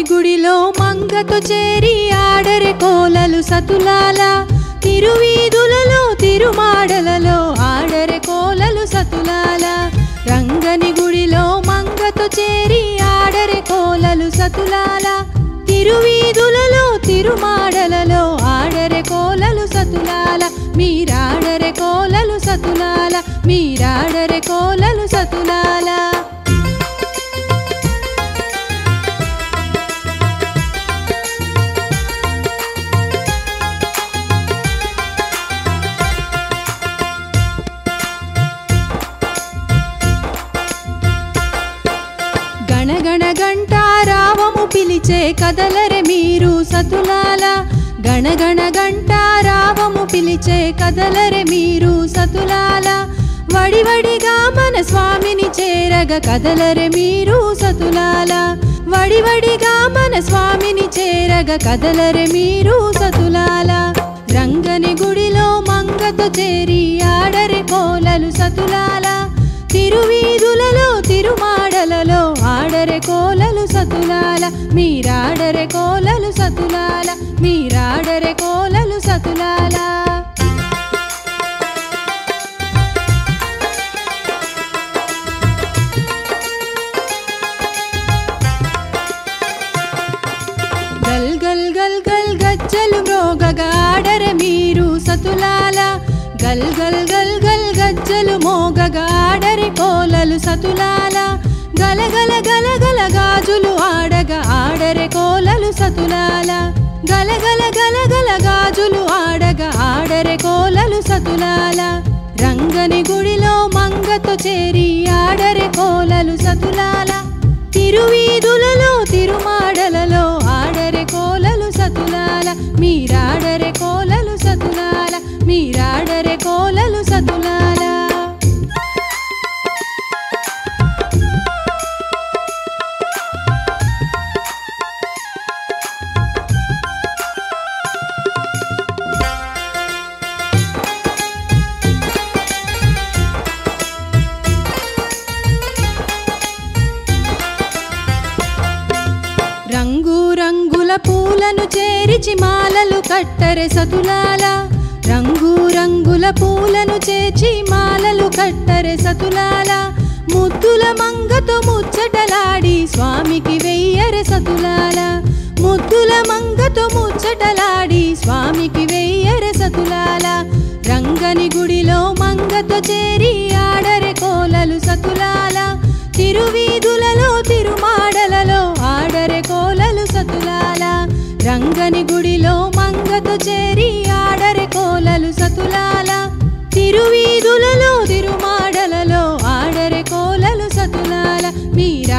గుడిలో మంగతో చేరి ఆడరె కోలలు సతులాల తిరువీధులలో తిరుమాడలలో ఆడరె కోలలు సతులాల రంగని గుడిలో మంగతో చేరి ఆడరె కోలలు సతులాల తిరువీధులలో తిరుమాడలలో ఆడరె కోలలు సతులాల మీరాడరె కోలలు సతులాల మీరాడరె కోలలు సతులాల గణగణ గంటారావము పిలిచే కదలరె మీరు సతులాల గణగణ గంటారావము పిలిచే కదలరె మీరు సతులాల వడివడిగా మన స్వామిని చేరగ కదలరె మీరు సతులాల వడివడిగా మన స్వామిని చేరగ కదలరె మీరు సతులాల రంగని గుడిలో మంగతో చేరి ఆడరె కోలలు సతులాల తిరువీధులలో తిరుమాడలలో ఆడరె కోలలు సతులాల మీరాడరె కోలలు సతులాల మీరాడరె కోలలు సతులాల గల్ గల్ గల్ గల్ గజ్జలు మ్రోగగా ఆడరె మీరు సతులాల గల్ గల్ గల్ గల్ గజ్జలు మోగగా ఆడరె కోలలు సతులాల గల గల గల గల గాజులు ఆడగా ఆడరె కోలలు సతులాల గల గల గల గల గాజులు ఆడగా ఆడరె కోలలు సతులాల రంగని గుడిలో మంగతో చేరి ఆడరె కోలలు సతులాల తిరువీధులలో తిరుమాడలలో ఆడరె కోలలు సతులాల మీరాడరె కోలలు సతులాల మీరాడరె కోలలు సతులాల రంగు రంగుల పూలను చేరిచి మాలలు కట్టరె సతులాల రంగు రంగుల పూలను చేర్చి మాలలు కట్టరె సతులాల ముద్దుల మంగతో ముచ్చటలాడి స్వామికి వెయ్యరె సతులాల ముద్దుల మంగతో ముచ్చటలాడి స్వామికి వెయ్యరె సతులాల రంగని గుడిలో మంగతో చేరి ఆడరె కోలలు సతులాల తిరువీధులలో తిరుమాడలలో ఆడరె కోలలు సతులాల రంగని గుడిలో మంగతో చేరి ఆడరె కోలలు సతులాల తిరువీధులలో తిరుమాడలలో ఆడరె కోలలు సతులాల మీరా